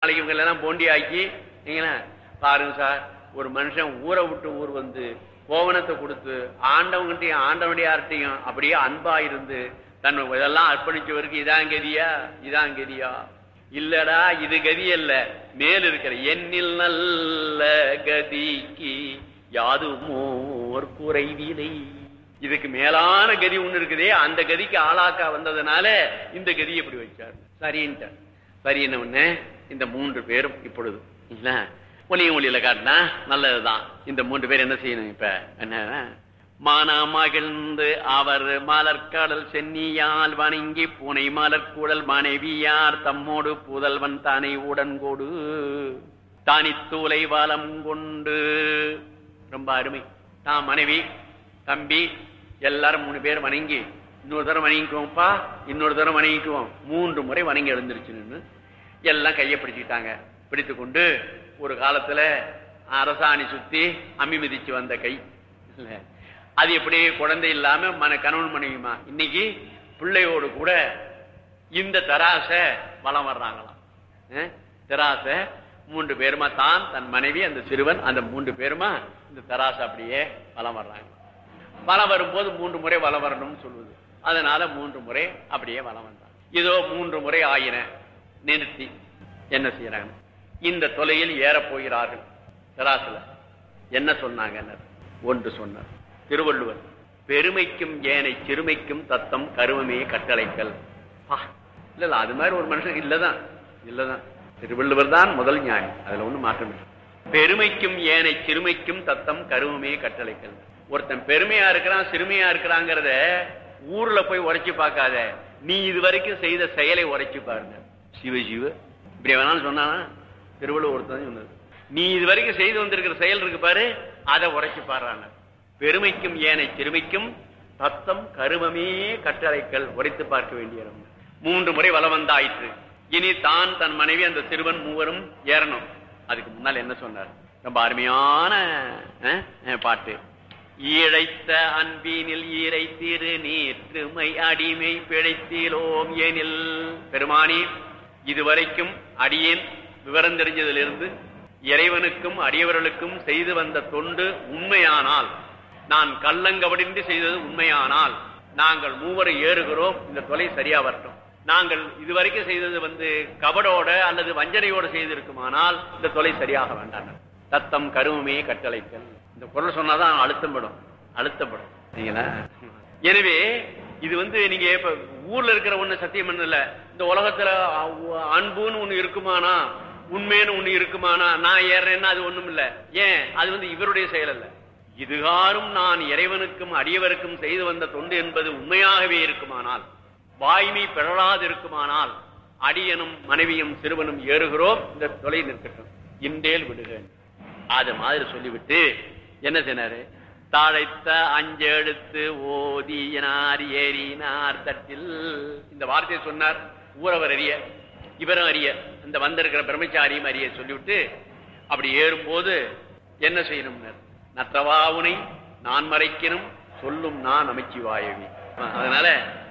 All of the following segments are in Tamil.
இவங்க எல்லாம் போண்டி ஆக்கி நீங்களா பாருங்க சார் ஒரு மனுஷன் ஊரை விட்டு ஊர் வந்து கோவணத்தை கொடுத்து ஆண்டவங்கிட்டையும் ஆண்டவனுடையார்ட்டையும் அப்படியே அன்பா இருந்து தன் இதெல்லாம் அர்ப்பணிச்சவருக்கு இதான் கதியா இதான் கதியா இல்லடா இது கதி அல்ல மேல் இருக்கிற எண்ணில் நல்ல கதிக்கு யாதுமோர் குறைவிலை இதுக்கு மேலான கதி ஒண்ணு இருக்குதே அந்த கதிக்கு ஆளாக்கா வந்ததுனால இந்த கதி எப்படி வச்சார் சரின்ட்டார் சரி என்ன ஒண்ணு இந்த மூன்று பேரும் இப்பொழுது இல்ல ஒளியும் ஒளியில காட்டினா நல்லதுதான் இந்த மூன்று பேர் என்ன செய்யணும் இப்ப என்ன மனமகிழ்ந்து அவர் மலர்கடல் சென்னியால் வணங்கி பூனை மலர்கூடல் மனைவியார் தம்மோடு புதல்வன் தானை உடன்கொடு தானித்தூலை வலம் கொண்டு ரொம்ப அருமை தான் மனைவி தம்பி எல்லாரும் மூணு பேர் வணங்கி இன்னொரு தரம் வணங்கிக்குவோம்ப்பா இன்னொரு தரம் வணங்கிக்குவோம் மூன்று முறை வணங்கி எழுந்திருச்சு நின்று எல்லாம் கையை பிடிச்சிட்டாங்க பிடித்து கொண்டு ஒரு காலத்துல அரசாணி சுத்தி அம்மி மிதிச்சு வந்த கை இல்ல அது எப்படி குழந்தை இல்லாம மன கணவன் மனைவிமா இன்னைக்கு பிள்ளையோடு கூட இந்த தராச வளம் வர்றாங்களாம் அஹ், தராச மூன்று பேருமா தான் தன் மனைவி அந்த சிறுவன் அந்த மூன்று பேருமா இந்த தராச அப்படியே வளம் வர்றாங்க வளம் வரும்போது மூன்று முறை வளம் வரணும்னு சொல்லுது அதனால மூன்று முறை அப்படியே வளம் வந்தாங்க இதோ மூன்று முறை ஆயின நிறுத்தி என்ன செய்யறாங்க இந்த தொலையில் ஏறப் போகிறார்கள் தராசுல என்ன சொன்னாங்க ஒன்று சொன்னார் திருவள்ளுவர் பெருமைக்கும் ஏனை சிறுமைக்கும் தத்தம் கருவமே கட்டளைக்கல் பா, இல்ல இல்ல அது மாதிரி ஒரு மனுஷன் இல்லதான் இல்லதான் திருவள்ளுவர் தான் முதல் ஞானி அதுல ஒண்ணு மாற்றம் இல்லை பெருமைக்கும் ஏனை சிறுமைக்கும் தத்தம் கருவமே கட்டளைக்கல் ஒருத்தன் பெருமையா இருக்கிறான் சிறுமையா இருக்கிறாங்கிறத ஊர்ல போய் உரைச்சு பார்க்காத நீ இது வரைக்கும் செய்த செயலை உரைச்சு பாருங்க சிவ சிவ இப்படி வேணாலும் சொன்னானா திருவள்ளுவர் ஒருத்தன் சொன்னது நீ இது வரைக்கும் செய்து வந்திருக்கிற செயல் இருக்கு பாரு அதை உரைச்சு பாடுறாங்க பெருமைக்கும் ஏனை சிறுமைக்கும் தத்தம் கருமமே கட்டளைக்கல் உரைத்து பார்க்க வேண்டிய இடம். மூன்று முறை வலம் வந்தாயிற்று இனி தான் தன் மனைவி அந்த சிறுவன் மூவரும் ஏறணும் அதுக்கு முன்னால் என்ன சொன்னார் ரொம்ப அருமையான அஹ், அஹ், பாட்டு ஈழைத்த அன்பினில் ஈரை திரு நீற்றுமை அடிமை பிழைத்திலோம் எனில் பெருமானி இதுவரைக்கும் அடியேன் விவரம் தெரிஞ்சதிலிருந்து இறைவனுக்கும் அடியவர்களுக்கும் செய்து வந்த தொண்டு உண்மையானால் நான் கள்ளங்கவடின்றி செய்தது உண்மையானால் நாங்கள் மூவரும் ஏறுகிறோம் இந்த தொலை சரியா வரட்டும் நாங்கள் இதுவரைக்கும் செய்தது வந்து கபடோட அல்லது வஞ்சனையோட செய்திருக்குமானால் இந்த தொலை சரியாக வேண்டாம் தத்தம் கருவமே கட்டளைக்கல் இந்த குரல் சொன்னாதான் அழுத்தப்படும் அழுத்தப்படும் சரிங்களா எனவே இது வந்து நீங்க இப்ப ஊர்ல இருக்கிற ஒண்ணு சத்தியம் பண்ணல இந்த உலகத்துல அ- அன்புன்னு ஒண்ணு இருக்குமானா உண்மைன்னு ஒண்ணு இருக்குமானா நான் ஏறேன்னா அது ஒண்ணும் இல்ல ஏன் அது வந்து இவருடைய செயல் அல்ல இதுகாரும் நான் இறைவனுக்கும் அடியவருக்கும் செய்து வந்த தொண்டு என்பது உண்மையாகவே இருக்குமானால் வாய்மை பெறலாது இருக்குமானால் அடியனும் மனைவியும் சிறுவனும் ஏறுகிறோம் இந்த தொலை நிற்கட்டும் இன்றேல் விடுகிறேன் அது மாதிரி சொல்லிவிட்டு என்ன செய்னாரு தாழைத்த அஞ்செழுத்து ஓதியினார் ஏறினார் தட்டில் இந்த வார்த்தையை சொன்னார் ஊரவர் அறிய இவரும் அறிய இந்த வந்திருக்கிற பிரம்மச்சாரியும் அறிய சொல்லிவிட்டு அப்படி ஏறும்போது என்ன செய்யணும்னர் நற்றவாவுனை நான் மறைக்கணும் சொல்லும் நான் அமைச்சிவாயவி அதனால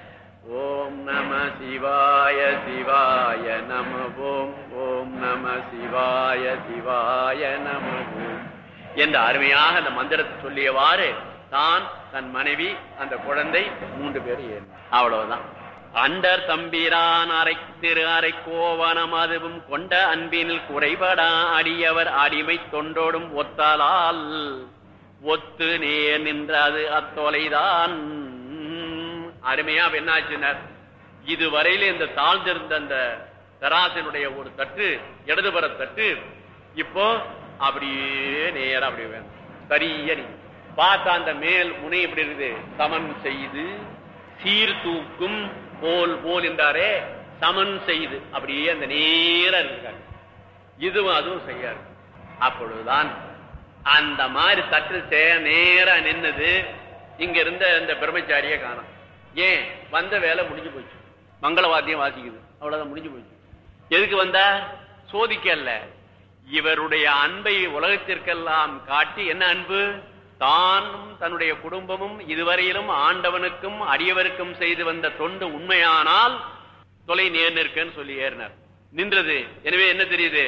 ஓம் நம சிவாய சிவாய நம ஓம் ஓம் நம சிவாய சிவாய நம ஓம் என்ற அருமையாக அந்த மந்திரத்தை சொல்லியவாறு தான் தன் மனைவி அந்த குழந்தை மூன்று பேர் ஏறி அவ்வளவுதான் அண்டர் தம்பிரான் அரை திரு அரை கோவனம் அதுவும் கொண்ட அன்பினில் குறைபடா அடியவர் அடிமை தொண்டோடும் ஒத்தாலால் ஒத்து நேர் நின்றது அத்தொலைதான் அருமையா அப்ப என்னாச்சுனர் இதுவரையில இந்த தாழ்ந்திருந்த அந்த தராசினுடைய ஒரு தட்டு இடதுபுற தட்டு இப்போ அப்படியே நேரா அப்படியே வேணும் சரியா நீ பார்த்தா அந்த மேல் முனை எப்படி இருக்குது சமன் செய்து சீர்தூக்கும் போல் போல் என்றாரே சமன் செய்து அப்படியே அந்த நேரா இருக்காங்க இதுவும் அதுவும் செய்யாது அப்பொழுதுதான் அந்த மாதிரி தட்டு சே- நேரா நின்னது இங்க இருந்த இந்த பிரம்மச்சாரியை காணும் ஏன் வந்த வேலை முடிஞ்சு போச்சு மங்களவாத்தியம் வாசிக்குது அவ்வளவுதான் முடிஞ்சு போச்சு எதுக்கு வந்தா சோதிக்க அல்ல இவருடைய அன்பை உலகத்திற்கெல்லாம் காட்டி என்ன அன்பு தானும் தன்னுடைய குடும்பமும் இதுவரையிலும் ஆண்டவனுக்கும் அடியவருக்கும் செய்து வந்த தொண்டு உண்மையானால் தொலை நேர் நிற்கன்னு சொல்லி ஏறினார் நின்றது எனவே என்ன தெரியுது